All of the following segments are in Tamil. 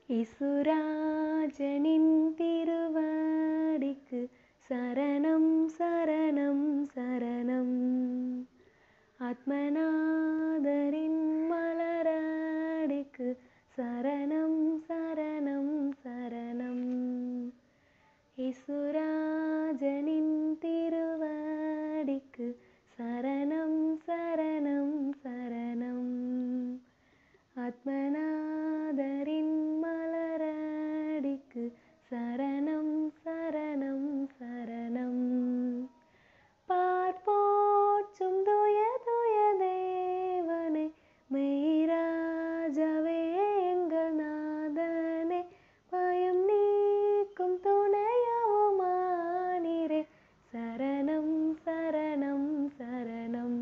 இசுராஜனின் திருவடிக்கு சரணம் சரணம் சரணம் ஆத்மநாதரின் மலரடிக்கு சரணம் சரணம் சரணம் இசுராஜனின் திருவடிக்கு சரணம் சரணம் சரணம் ஆத்மநாதரின் மலரடிக்கு சரணம் சரணம் சரணம் பார்ப்போற்றும் துய துய தேவனே மெய்ராஜாவே எங்கள் நாதனே பயம் நீக்கும் துணையாவுமானிரே சரணம் சரணம் சரணம்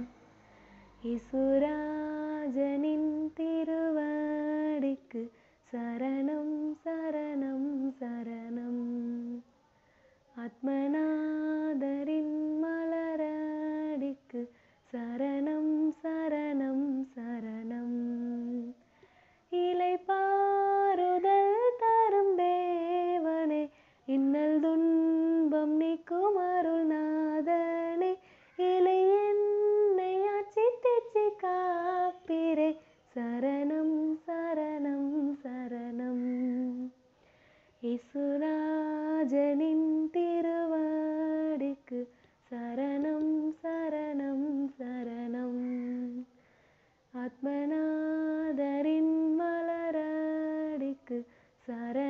இசுராஜனின் திருவடிக்கு சரணம் சரணம் சரணம் ஆத்மநாதரின் மலரடிக்கு சரணம் சரணம் சரணம் இலை பாருதல் தரும் தேவனே இன்னல் துன்பம் நீக்கும் அருள்நாதனே இலை என்னை ஆட்சி தேச்சி காப்பிரே சரணம் சரணம் சரணம் இசுராஜனின் திருவடிக்கு சரணம் சரணம் சரணம் ஆத்மநாதரின் மலரடிக்கு சரணம்